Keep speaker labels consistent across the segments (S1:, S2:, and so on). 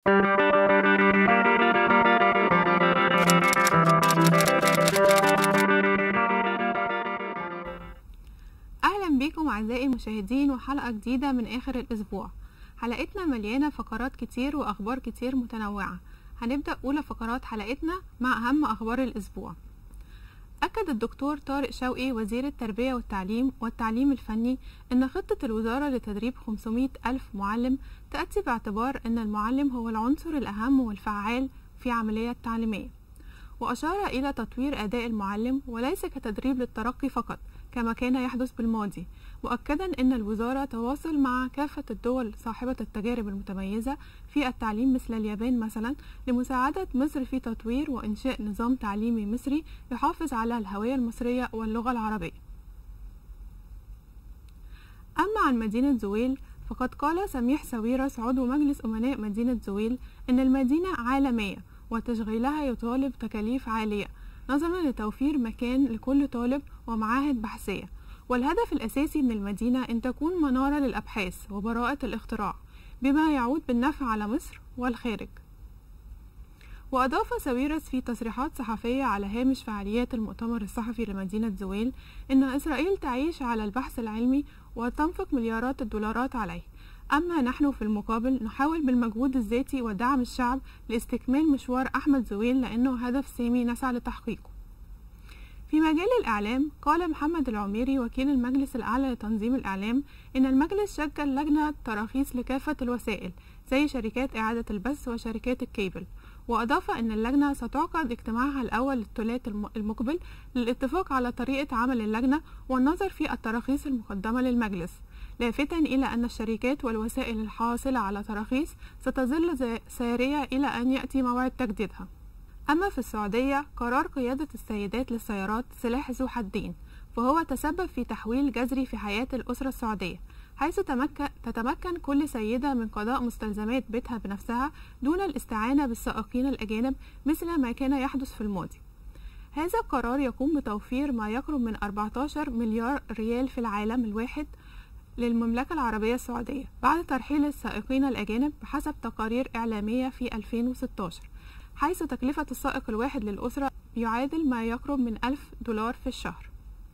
S1: أهلا بكم أعزائي المشاهدين وحلقة جديدة من آخر الأسبوع حلقتنا مليانة فقرات كتير وأخبار كتير متنوعة هنبدأ أولى فقرات حلقتنا مع أهم أخبار الأسبوع أكد الدكتور طارق شوقي وزير التربية والتعليم والتعليم الفني أن خطة الوزارة لتدريب 500 ألف معلم تأتي باعتبار أن المعلم هو العنصر الأهم والفعال في عملية التعليمية وأشار إلى تطوير أداء المعلم وليس كتدريب للترقي فقط كما كان يحدث بالماضي مؤكدا أن الوزارة تواصل مع كافة الدول صاحبة التجارب المتميزة في التعليم مثل اليابان مثلا لمساعدة مصر في تطوير وإنشاء نظام تعليمي مصري يحافظ على الهوية المصرية واللغة العربية أما عن مدينة زويل فقد قال سميح ساويرس عضو مجلس أمناء مدينة زويل أن المدينة عالمية وتشغيلها يطالب تكاليف عالية نظرا لتوفير مكان لكل طالب ومعاهد بحثية والهدف الأساسي من المدينة أن تكون منارة للأبحاث وبراءة الاختراع بما يعود بالنفع على مصر والخارج وأضاف ساويرس في تصريحات صحفية على هامش فعاليات المؤتمر الصحفي لمدينة زويل أن إسرائيل تعيش على البحث العلمي وتنفق مليارات الدولارات عليه أما نحن في المقابل نحاول بالمجهود الذاتي ودعم الشعب لاستكمال مشوار أحمد زويل لأنه هدف سامي نسعى لتحقيقه في مجال الإعلام قال محمد العميري وكيل المجلس الأعلى لتنظيم الإعلام إن المجلس شكل لجنة تراخيص لكافة الوسائل زي شركات إعادة البث وشركات الكيبل وأضاف أن اللجنة ستعقد اجتماعها الأول الثلاث المقبل للاتفاق على طريقة عمل اللجنة والنظر في التراخيص المقدمة للمجلس لافتا إلى أن الشركات والوسائل الحاصلة على تراخيص ستظل سارية إلى أن يأتي موعد تجديدها أما في السعودية قرار قيادة السيدات للسيارات سلاح ذو حدين فهو تسبب في تحويل جذري في حياة الأسرة السعودية حيث تمكن تتمكن كل سيدة من قضاء مستلزمات بيتها بنفسها دون الاستعانة بالسائقين الأجانب مثل ما كان يحدث في الماضي هذا القرار يقوم بتوفير ما يقرب من 14 مليار ريال في العالم الواحد للمملكة العربية السعودية بعد ترحيل السائقين الأجانب بحسب تقارير إعلامية في 2016 حيث تكلفة السائق الواحد للأسرة يعادل ما يقرب من ألف دولار في الشهر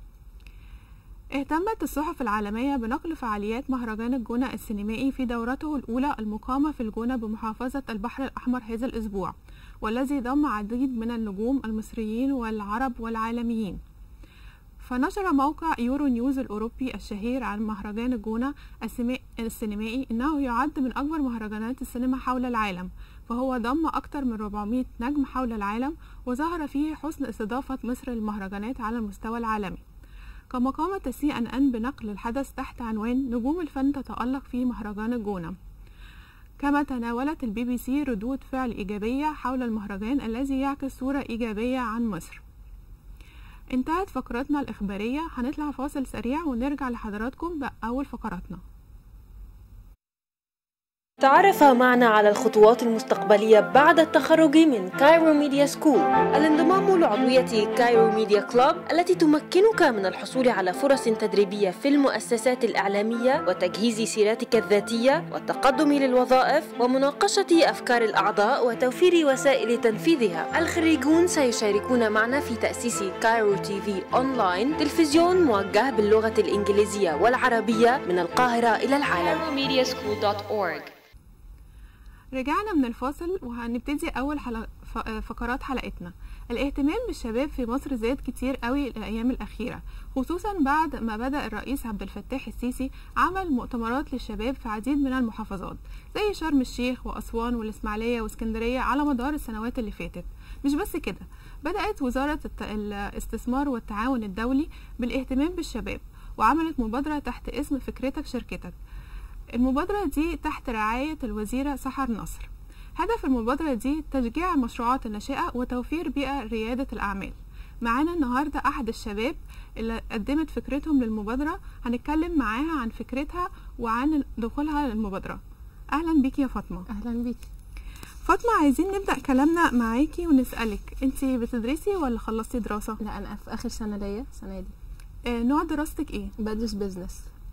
S1: اهتمت الصحف العالمية بنقل فعاليات مهرجان الجونة السينمائي في دورته الأولى المقامة في الجونة بمحافظة البحر الأحمر هذا الأسبوع والذي ضم عديد من النجوم المصريين والعرب والعالميين فنشر موقع يورو نيوز الأوروبي الشهير عن مهرجان الجونة السينمائي إنه يعد من أكبر مهرجانات السينما حول العالم فهو ضم أكثر من 400 نجم حول العالم وظهر فيه حسن استضافة مصر للمهرجانات على المستوى العالمي كما قامت السي ان ان بنقل الحدث تحت عنوان نجوم الفن تتألق في مهرجان الجونة كما تناولت البي بي سي ردود فعل إيجابية حول المهرجان الذي يعكس صورة إيجابية عن مصر انتهت فقرتنا الإخبارية هنطلع فاصل سريع ونرجع لحضراتكم بأول فقراتنا
S2: تعرف معنا على الخطوات المستقبلية بعد التخرج من كايرو ميديا سكول الانضمام لعضوية كايرو ميديا كلوب التي تمكنك من الحصول على فرص تدريبية في المؤسسات الإعلامية وتجهيز سيرتك الذاتية والتقدم للوظائف ومناقشة أفكار الأعضاء وتوفير وسائل تنفيذها الخريجون سيشاركون معنا في تأسيس كايرو تي في أونلاين تلفزيون موجه باللغة الإنجليزية والعربية من القاهرة إلى العالم
S1: رجعنا من الفاصل وهنبتدي اول حلق فقرات حلقتنا الاهتمام بالشباب في مصر زاد كتير قوي الايام الاخيره خصوصا بعد ما بدا الرئيس عبد الفتاح السيسي عمل مؤتمرات للشباب في عديد من المحافظات زي شرم الشيخ واسوان والاسماعيليه واسكندريه على مدار السنوات اللي فاتت مش بس كده بدات وزاره الاستثمار والتعاون الدولي بالاهتمام بالشباب وعملت مبادره تحت اسم فكرتك شركتك المبادرة دي تحت رعاية الوزيرة سحر نصر هدف المبادرة دي تشجيع المشروعات الناشئة وتوفير بيئة ريادة الأعمال معانا النهاردة أحد الشباب اللي قدمت فكرتهم للمبادرة هنتكلم معاها عن فكرتها وعن دخولها للمبادرة أهلا بيكي يا فاطمة
S3: اهلا بيك
S1: فاطمة عايزين نبدأ كلامنا معاكي ونسألك انتي بتدرسي ولا خلصتي دراسة؟
S3: لا انا في اخر سنه ليا السنه دي
S1: آه، نوع دراستك ايه؟
S3: بدرس بيزنس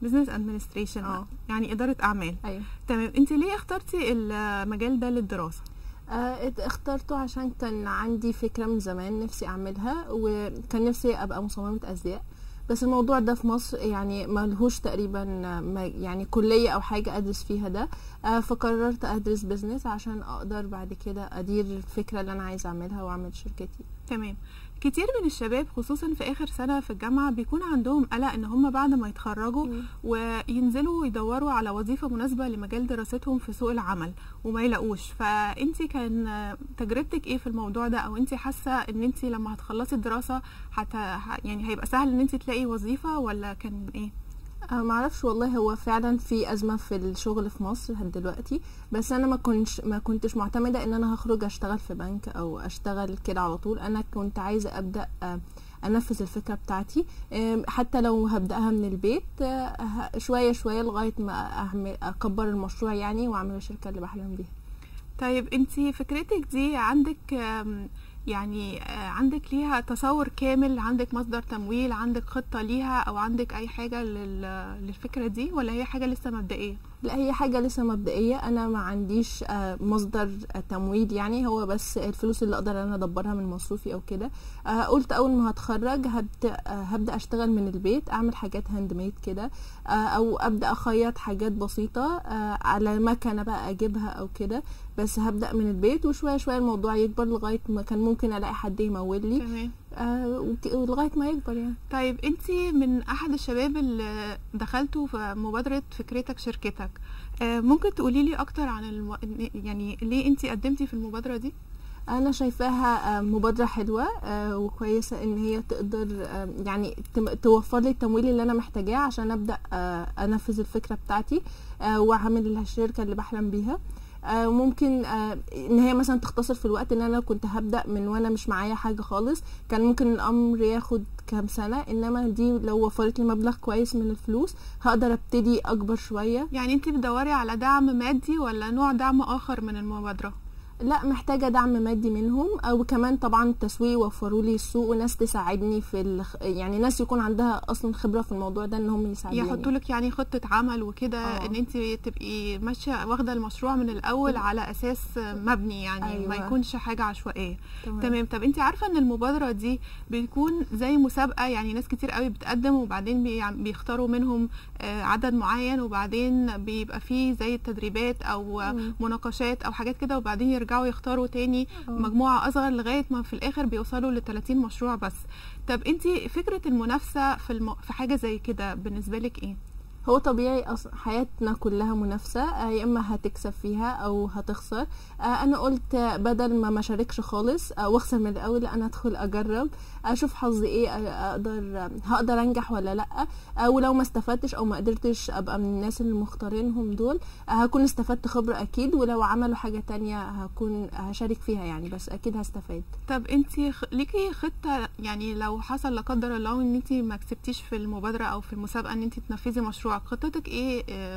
S1: بزنس ادمنستريشن
S3: اه.
S1: يعني اداره اعمال
S3: ايوه
S1: تمام انت ليه اخترتي المجال ده للدراسه
S3: آه، ات- اخترته عشان كان عندي فكرة من زمان نفسي أعملها وكان نفسي أبقى مصممة أزياء بس الموضوع ده في مصر يعني ملهوش تقريبا آه، ما- يعني كلية أو حاجة أدرس فيها ده آه، فقررت أدرس بزنس عشان أقدر بعد كده أدير الفكرة اللي أنا عايزة أعملها وأعمل شركتي
S1: تمام كتير من الشباب خصوصا في اخر سنه في الجامعه بيكون عندهم قلق ان هم بعد ما يتخرجوا
S3: مم.
S1: وينزلوا يدوروا على وظيفه مناسبه لمجال دراستهم في سوق العمل وما يلاقوش فانت كان تجربتك ايه في الموضوع ده او انت حاسه ان انت لما هتخلصي الدراسه حت... ه- يعني هيبقى سهل ان انت تلاقي وظيفه ولا كان ايه
S3: أه معرفش والله هو فعلا في أزمة في الشغل في مصر دلوقتي بس أنا ما كنتش ما كنتش معتمدة إن أنا هخرج أشتغل في بنك أو أشتغل كده على طول أنا كنت عايزة أبدأ أه، أنفذ الفكرة بتاعتي أم، حتى لو هبدأها من البيت أه، ه- شوية شوية لغاية ما أعمل أكبر المشروع يعني وأعمل الشركة اللي بحلم بيها
S1: طيب انت فكرتك دي عندك آم، يعني آه، عندك ليها تصور كامل عندك مصدر تمويل عندك خطة ليها او عندك اي حاجة لل- للفكرة دي ولا هي حاجة لسه مبدئية
S3: لا هي حاجة لسه مبدئية أنا ما عنديش آه، مصدر آه، تمويل يعني هو بس الفلوس اللي أقدر أنا أدبرها من مصروفي أو كده آه، قلت أول ما هتخرج هبدأ آه، هبدأ أشتغل من البيت أعمل حاجات هاند ميد كده آه، أو أبدأ أخيط حاجات بسيطة آه، على مكنة بقى أجيبها أو كده بس هبدأ من البيت وشوية شوية الموضوع يكبر لغاية ما كان ممكن ألاقي حد يمول لي
S1: تمام
S3: آه، وك- ولغاية ما يكبر يعني
S1: طيب انت من احد الشباب اللي دخلتوا في مبادرة فكرتك شركتك آه، ممكن تقولي لي اكتر عن الم... يعني ليه انت قدمتي في المبادرة دي
S3: انا شايفاها آه، مبادره حلوه آه، وكويسه ان هي تقدر آه، يعني تم- توفر لي التمويل اللي انا محتاجاه عشان ابدا آه، انفذ الفكره بتاعتي آه، واعمل الشركه اللي بحلم بيها آه، ممكن آه، ان هي مثلا تختصر في الوقت ان انا كنت هبدا من وانا مش معايا حاجه خالص كان ممكن الامر ياخد كام سنه انما دي لو وفرت لي مبلغ كويس من الفلوس هقدر ابتدي اكبر شويه
S1: يعني انت بتدوري على دعم مادي ولا نوع دعم اخر من المبادرة
S3: لا محتاجة دعم مادي منهم أو كمان طبعا التسويق يوفروا لي السوق وناس تساعدني في الخ... يعني ناس يكون عندها أصلا خبرة في الموضوع ده إن هم يساعدوني
S1: يحطوا لك يعني خطة عمل وكده
S3: اه.
S1: ان انت تبقي ماشية واخدة المشروع من الاول على اساس مبني يعني
S3: أيوة.
S1: ما يكونش حاجة عشوائية
S3: تمام.
S1: تمام طب انت عارفة ان المبادرة دي بتكون زي مسابقة يعني ناس كتير قوي بتقدم وبعدين بي- بيختاروا منهم آه، عدد معين وبعدين بيبقى فيه زي تدريبات او
S3: مم.
S1: مناقشات او حاجات كده وبعدين يرجعوا يختاروا تاني
S3: اه.
S1: مجموعة اصغر لغاية ما في الاخر بيوصلوا ل 30 مشروع بس طب انت فكرة المنافسة في الم... في حاجة زي كده بالنسبة لك ايه
S3: هو طبيعي أصلا حياتنا كلها منافسة آه، يا إما هتكسب فيها أو هتخسر آه، أنا قلت آه، بدل ما ما شاركش خالص آه، واخسر من الأول لا أنا أدخل أجرب أشوف حظي إيه آه، أقدر آه، هقدر أنجح ولا لأ آه، ولو ما استفدتش أو ما قدرتش أبقى من الناس اللي مختارينهم دول آه، هكون استفدت خبرة أكيد ولو عملوا حاجة تانية هكون هشارك فيها يعني بس أكيد هستفاد
S1: طب انت خ... ليكي خطة يعني لو حصل لا قدر الله ان انت ما كسبتيش في المبادرة او في المسابقة ان انت تنفذي مشروعك خطتك ايه اه،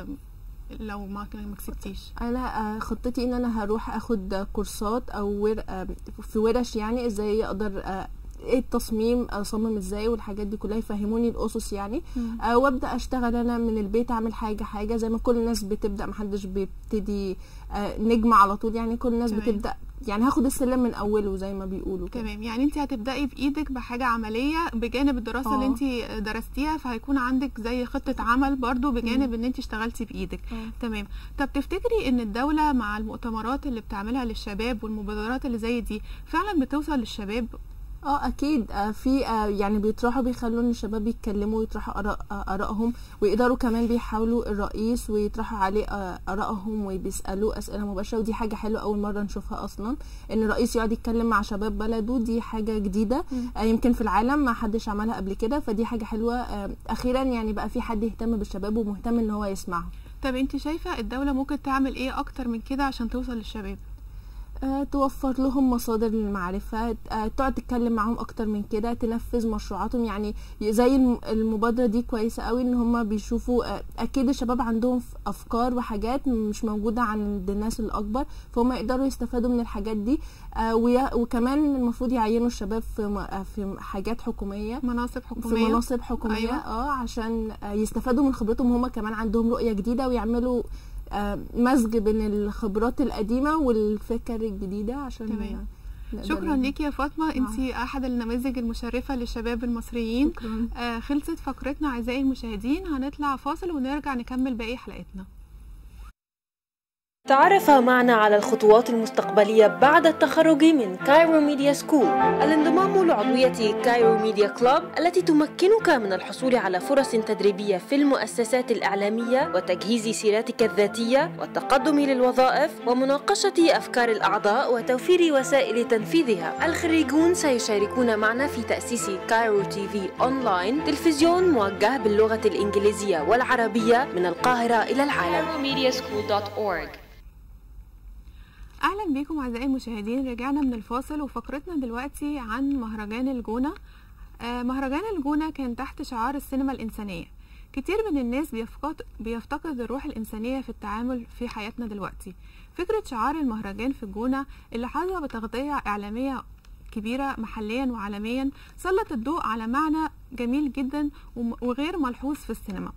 S1: لو ما ما كسبتيش
S3: انا آه، خطتي ان انا هروح اخد كورسات او ور... آه، في ورش يعني ازاي اقدر آه، ايه التصميم اصمم ازاي والحاجات دي كلها يفهموني الاسس يعني
S1: مم.
S3: آه، وابدا اشتغل انا من البيت اعمل حاجه حاجه زي ما كل الناس بتبدا محدش بيبتدي آه، نجم على طول يعني كل الناس
S1: تمام.
S3: بتبدا يعني هاخد السلم من اوله زي ما بيقولوا كده
S1: تمام يعني انت هتبدأي بايدك بحاجة عملية بجانب الدراسة اللي
S3: اه.
S1: انت درستيها فهيكون عندك زي خطة عمل برضو بجانب
S3: مم.
S1: ان انت اشتغلتي بايدك
S3: اه.
S1: تمام طب تفتكري ان الدولة مع المؤتمرات اللي بتعملها للشباب والمبادرات اللي زي دي فعلا بتوصل للشباب
S3: اه اكيد آه في آه يعني بيطرحوا بيخلوا ان الشباب يتكلموا ويطرحوا آراء آه ارائهم ويقدروا كمان بيحاولوا الرئيس ويطرحوا عليه آه ارائهم وبيسالوه اسئله مباشره ودي حاجه حلوه اول مره نشوفها اصلا ان الرئيس يقعد يتكلم مع شباب بلده دي حاجه جديده
S1: مم.
S3: آه يمكن في العالم ما حدش عملها قبل كده فدي حاجه حلوه آه اخيرا يعني بقى في حد يهتم بالشباب ومهتم ان هو يسمعهم
S1: طب انت شايفة الدولة ممكن تعمل ايه اكتر من كده عشان توصل للشباب
S3: آه، توفر لهم مصادر للمعرفة آه، تقعد تتكلم معاهم أكتر من كده تنفذ مشروعاتهم يعني زي الم- المبادرة دي كويسة قوي إن هما بيشوفوا آه، أكيد الشباب عندهم ف- أفكار وحاجات مش موجودة عند الناس الأكبر فهم يقدروا يستفادوا من الحاجات دي آه، ويا- وكمان المفروض يعينوا الشباب في م- آه، في حاجات حكومية
S1: مناصب
S3: في
S1: حكوميه
S3: مناصب حكومية
S1: أيوة.
S3: اه عشان آه، يستفادوا من خبرتهم هم كمان عندهم رؤية جديدة ويعملوا آه، مزج بين الخبرات القديمة والفكر الجديدة عشان
S1: تمام.
S3: نقدر
S1: شكرا
S3: ن-
S1: ليكي يا فاطمه انت احد النماذج المشرفه للشباب المصريين
S3: شكرا
S1: آه خلصت فقرتنا اعزائي المشاهدين هنطلع فاصل ونرجع نكمل باقي حلقتنا
S2: تعرف معنا على الخطوات المستقبلية بعد التخرج من كايرو ميديا سكول الانضمام لعضوية كايرو ميديا كلوب التي تمكنك من الحصول على فرص تدريبية في المؤسسات الإعلامية وتجهيز سيرتك الذاتية والتقدم للوظائف ومناقشة أفكار الأعضاء وتوفير وسائل تنفيذها الخريجون سيشاركون معنا في تأسيس كايرو تي في أونلاين تلفزيون موجه باللغة الإنجليزية والعربية من القاهرة إلى العالم
S4: CairoMediaSchool.org
S1: اهلا بيكم اعزائي المشاهدين رجعنا من الفاصل وفقرتنا دلوقتي عن مهرجان الجونه آه، مهرجان الجونه كان تحت شعار السينما الانسانيه كتير من الناس بيفقد بيفتقد الروح الانسانيه في التعامل في حياتنا دلوقتي فكره شعار المهرجان في الجونه اللي حظى بتغطيه اعلاميه كبيرة محليا وعالميا سلط الضوء على معنى جميل جدا وم- وغير ملحوظ في السينما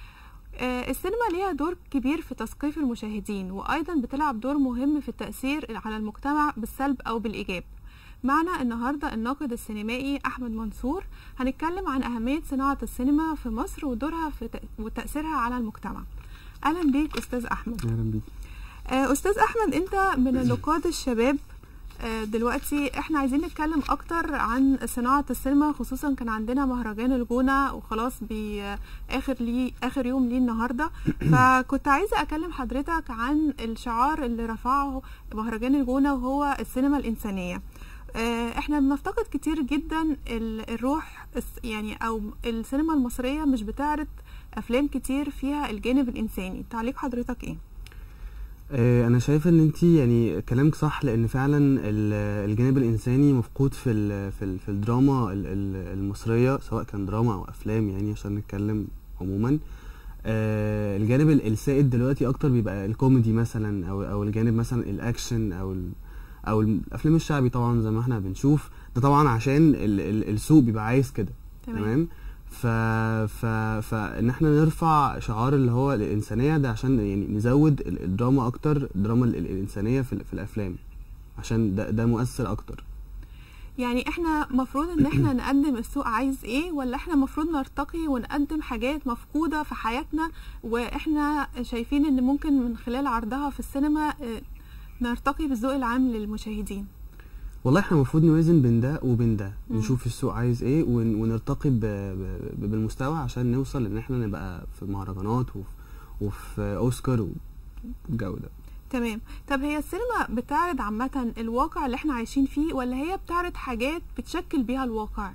S1: آه، السينما ليها دور كبير في تثقيف المشاهدين وأيضا بتلعب دور مهم في التأثير على المجتمع بالسلب أو بالإيجاب معنا النهاردة الناقد السينمائي أحمد منصور هنتكلم عن أهمية صناعة السينما في مصر ودورها في تأ- وتأثيرها على المجتمع أهلا بيك أستاذ أحمد
S5: اهلا بيك
S1: آه، أستاذ أحمد أنت من النقاد الشباب آه، دلوقتي احنا عايزين نتكلم اكتر عن صناعة السينما خصوصا كان عندنا مهرجان الجونة وخلاص بي اخر لي اخر يوم ليه النهاردة فكنت عايزة اكلم حضرتك عن الشعار اللي رفعه مهرجان الجونة وهو السينما الانسانية آه، احنا بنفتقد كتير جدا ال- الروح الس- يعني او السينما المصرية مش بتعرض افلام كتير فيها الجانب الانساني تعليق حضرتك ايه
S5: آه، انا شايف ان انت يعني كلامك صح لان فعلا ال- الجانب الانساني مفقود في ال في, ال في الدراما ال- ال- المصريه سواء كان دراما او افلام يعني عشان نتكلم عموما آه، الجانب ال- السائد دلوقتي اكتر بيبقى الكوميدي مثلا او او الجانب مثلا الاكشن او ال او الافلام الشعبي طبعا زي ما احنا بنشوف ده طبعا عشان ال ال السوق بيبقى عايز كده تمام ف ف فان احنا نرفع شعار اللي هو الانسانيه ده عشان يعني نزود ال- الدراما اكتر الدراما ال- الانسانيه في, ال- في الافلام عشان ده ده مؤثر اكتر
S1: يعني احنا مفروض ان احنا نقدم السوق عايز ايه ولا احنا مفروض نرتقي ونقدم حاجات مفقودة في حياتنا واحنا شايفين ان ممكن من خلال عرضها في السينما اه، نرتقي بالذوق العام للمشاهدين
S5: والله احنا المفروض نوازن بين ده وبين ده
S1: مم.
S5: نشوف السوق عايز ايه ون- ونرتقي ب... ب... بالمستوى عشان نوصل ان احنا نبقى في مهرجانات وفي, وفي اوسكار والجو ده
S1: تمام طب هي السينما بتعرض عامة الواقع اللي احنا عايشين فيه ولا هي بتعرض حاجات بتشكل بيها الواقع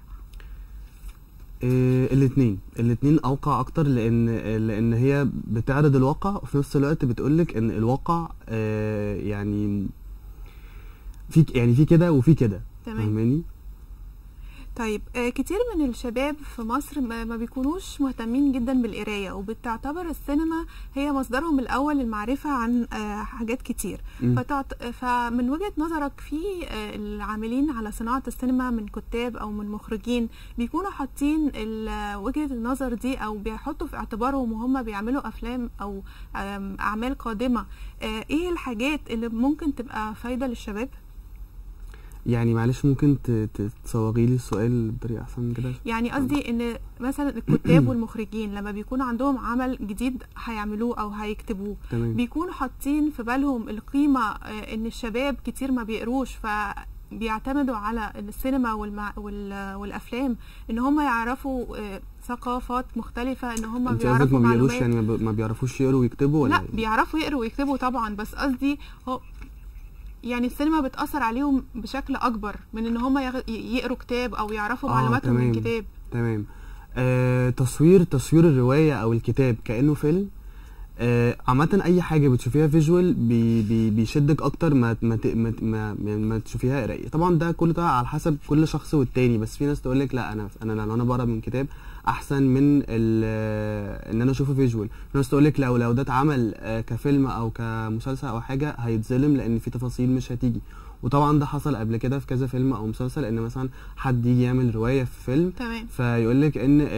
S5: إيه الاثنين الاثنين اوقع اكتر لان لان هي بتعرض الواقع وفي نفس الوقت بتقولك ان الواقع آه يعني في يعني في كده وفي كده
S1: تمام
S5: فاهماني
S1: طيب آه، كتير من الشباب في مصر ما ما بيكونوش مهتمين جدا بالقراية وبتعتبر السينما هي مصدرهم الأول للمعرفة عن آه، حاجات كتير
S5: مم.
S1: فتعت... فمن وجهة نظرك في آه، العاملين على صناعة السينما من كتاب أو من مخرجين بيكونوا حاطين ال- وجهة النظر دي أو بيحطوا في اعتبارهم وهم بيعملوا أفلام أو آم، أعمال قادمة آه، إيه الحاجات اللي ممكن تبقى فايدة للشباب؟
S5: يعني معلش ممكن ت- ت- تصوغي لي السؤال بطريقه احسن من كده
S1: يعني قصدي ان مثلا الكتاب والمخرجين لما بيكون عندهم عمل جديد هيعملوه او هيكتبوه
S5: تمام
S1: بيكونوا حاطين في بالهم القيمة آه، ان الشباب كتير ما بيقروش فبيعتمدوا على السينما والمع... وال... والافلام ان هم يعرفوا آه، ثقافات مختلفة ان هم
S5: انت قصدك
S1: بيعرفوا
S5: ما بيقروش
S1: معلومات
S5: يعني ما بي- ما بيعرفوش يقروا ويكتبوا ولا
S1: لا
S5: إيه؟
S1: بيعرفوا يقروا ويكتبوا طبعا بس قصدي هو يعني السينما بتأثر عليهم بشكل أكبر من إن هم يغ- يقروا كتاب أو يعرفوا
S5: آه،
S1: معلوماتهم من
S5: تمام.
S1: كتاب
S5: تمام آه تصوير تصوير الروايه او الكتاب كانه فيلم آه، عامة أي حاجة بتشوفيها فيجوال بي بي بيشدك أكتر ما ما ت- ما, ت- ما, يعني ما تشوفيها قراية طبعا ده كله ده على حسب كل شخص والتاني بس في ناس تقولك لا أنا أنا لو أنا بقرا من كتاب أحسن من ال- آه، إن أنا أشوفه فيجوال في ناس تقولك لو لو ده اتعمل آه، كفيلم أو كمسلسل أو حاجة هيتظلم لأن في تفاصيل مش هتيجي وطبعا ده حصل قبل كده في كذا فيلم أو مسلسل إن مثلا حد يجي يعمل رواية في فيلم
S1: تمام
S5: فيقول لك ان ال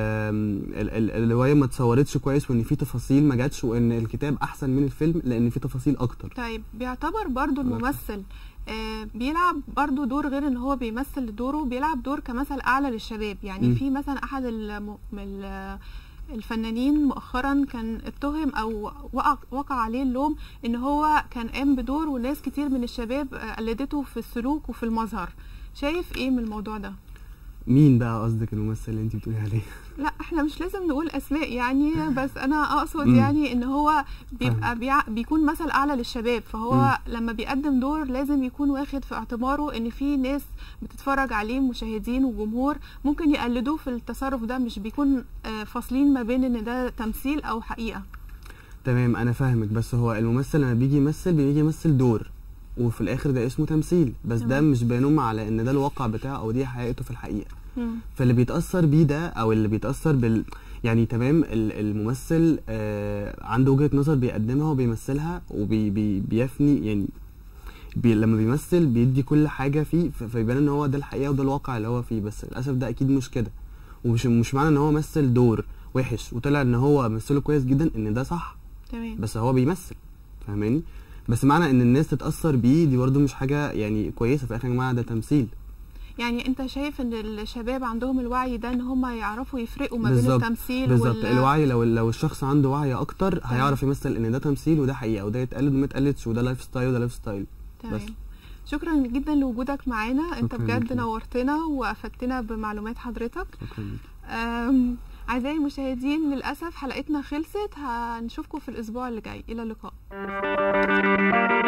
S5: ال ال الروايه ما اتصورتش كويس وان في تفاصيل ما جاتش وان الكتاب احسن من الفيلم لان في تفاصيل اكتر
S1: طيب بيعتبر برضو
S5: الله
S1: الممثل آه بيلعب برضو دور غير ان هو بيمثل دوره بيلعب دور كمثل اعلى للشباب يعني
S5: مم.
S1: في مثلا احد الم... ال- الفنانين مؤخرا كان اتهم او وقع, وقع عليه اللوم ان هو كان قام بدور وناس كتير من الشباب آه، قلدته في السلوك وفي المظهر شايف ايه من الموضوع ده
S5: مين بقى قصدك الممثل اللي انت بتقولي عليه
S1: لا احنا مش لازم نقول اسماء يعني بس انا اقصد
S5: مم.
S1: يعني ان هو بيبقى بيع بيكون مثل اعلى للشباب فهو لما بيقدم دور لازم يكون واخد في اعتباره ان في ناس بتتفرج عليه مشاهدين وجمهور ممكن يقلدوه في التصرف ده مش بيكون آه، فاصلين ما بين ان ده تمثيل او حقيقة
S5: تمام انا فاهمك بس هو الممثل لما بيجي يمثل بيجي يمثل دور وفي الاخر ده اسمه تمثيل بس ده
S1: تمام.
S5: مش بينم على ان ده الواقع بتاعه او دي حقيقته في الحقيقه
S1: مم.
S5: فاللي بيتاثر بيه ده او اللي بيتاثر بال يعني تمام ال- الممثل آه عنده وجهه نظر بيقدمها وبيمثلها وبيفني يعني بي لما بيمثل بيدي كل حاجه فيه ف- فيبان ان هو ده الحقيقه وده الواقع اللي هو فيه بس للاسف ده اكيد مش كده ومش مش معنى ان هو مثل دور وحش وطلع ان هو مثله كويس جدا ان ده صح
S1: تمام
S5: بس هو بيمثل فاهماني بس معنى ان الناس تتاثر بيه دي برضو مش حاجه يعني كويسه في الاخر يا جماعه ده تمثيل
S1: يعني انت شايف ان الشباب عندهم الوعي ده ان هم يعرفوا يفرقوا ما بين
S5: بالظبط،
S1: التمثيل
S5: بالظبط
S1: وال...
S5: الوعي لو لو الشخص عنده وعي اكتر هيعرف يمثل ان ده تمثيل وده حقيقه وده يتقلد وما يتقلدش وده لايف ستايل وده لايف ستايل
S1: تمام
S5: بس.
S1: شكرا جدا لوجودك معانا انت
S5: شكراً
S1: بجد
S5: ليكي.
S1: نورتنا وافدتنا بمعلومات حضرتك
S5: شكرا ليك
S1: أم، اعزائي المشاهدين للاسف حلقتنا خلصت هنشوفكم في الاسبوع اللي جاي الى اللقاء